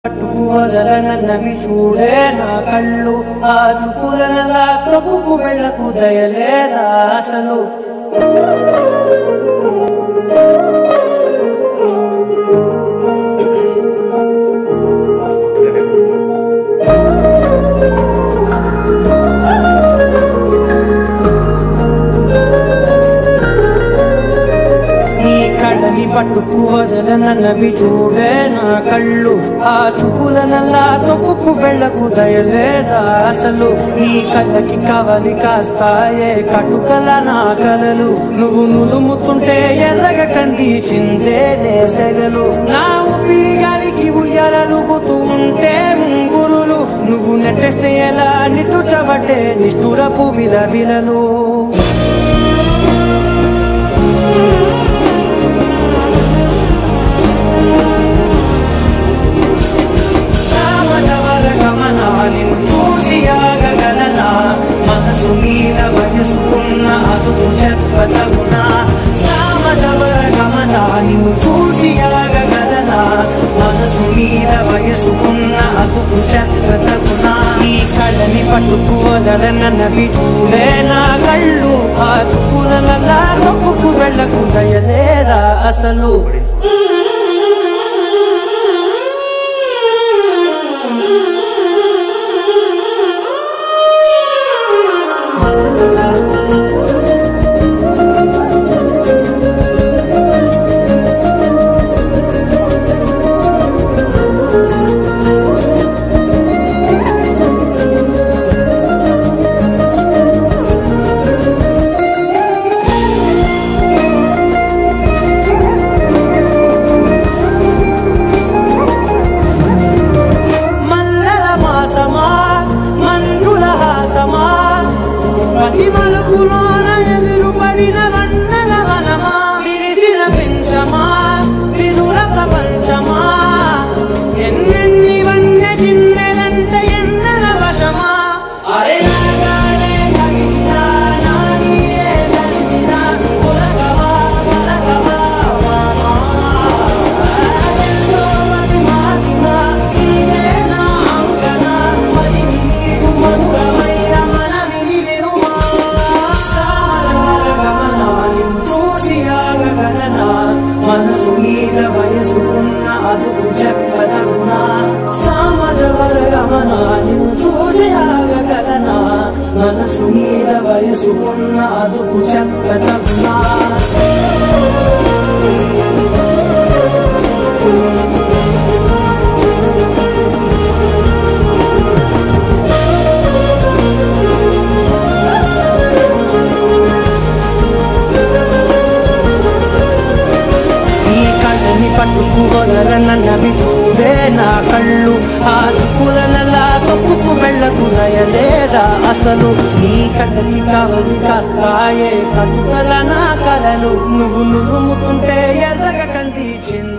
పట్టుకు వదలనన్నవి చూడే నా కళ్ళు ఆ చూపులనలా తొక్కుకు వెళ్ళకు దయలేదా అసలు నీ కళ్ళని పట్టుకు వదలనన్నవి చూడే నా కళ్ళు ఆ చూపులనల్లా తొక్కుకు వెళ్ళకు దయలేదా అసలు నీ కళ్ళకి కవలి కాస్తాయే కటుకల నా కలలు నువ్వు నులుముతుంటే ఎర్రగ కంది చిందే నేసెగలు నా ఊపిరి గాలికి ఉయ్యాలలుగుతూ ఉంటే ముంగురులు నువ్వు నెట్టేస్తే ఎలా నిట్టుచబట్టే నిష్ఠురపు విలవిలలు సామజవర గమనాన్ని చూసి ఆగగలనా మనసు మీద వయసుకున్న అదుపు చెప్పతగునా సామజవర గమనాన్ని చూసి ఆగగలనా మనసు మీద వయసుకున్న అదుపు చెప్పతగునా ఈ కళ్ళని పట్టుకు వదలనన్నవి చూడే నా కళ్ళు ఆ చూపులలా తప్పుకు వెళ్ళకు దయలేరా అసలు మల్లెల మాసమా మంజుల హాసమా ప్రతి మలుపులోన ఎదురు పడిన వన్నెల వనమా విరిసిన పెంచమా విరుల ప్రపంచమా ఎన్నెన్ని వన్నె చిన్నెలంటే ఎన్నెల వశమా అరే నాగాలే తగిలినా, నా నీరే తరిమినా, ఉలకవా, పలకవా, వామా. ఎంతో మది మాటినా, నీవే నా అంకణ, మదిని నీకు మధురమైన మనవిని వినుమా. సామజవర గమనా, నిన్ను చూసి ఆగగలనా, మనసు మీద వయసుకున్న అదుపు చెప్పదగునా సామజవర గమనా నిన్ను చూసి ఆగగలనా మనసు మీద వయసుకున్న అదుపు చెప్పదగునా ఈ కళ్ళని పట్టుకు వదలనన్నవి చూడే నా కళ్ళు ఆ చుక్కులనలా తప్పుకు వెళ్ళకు దయలేదా అసలు నీ కళ్ళకి కవలి కాస్తాయే కటుకల నా కలలు నువ్వు నువ్వుముతుంటే ఎర్రగ కంది చింద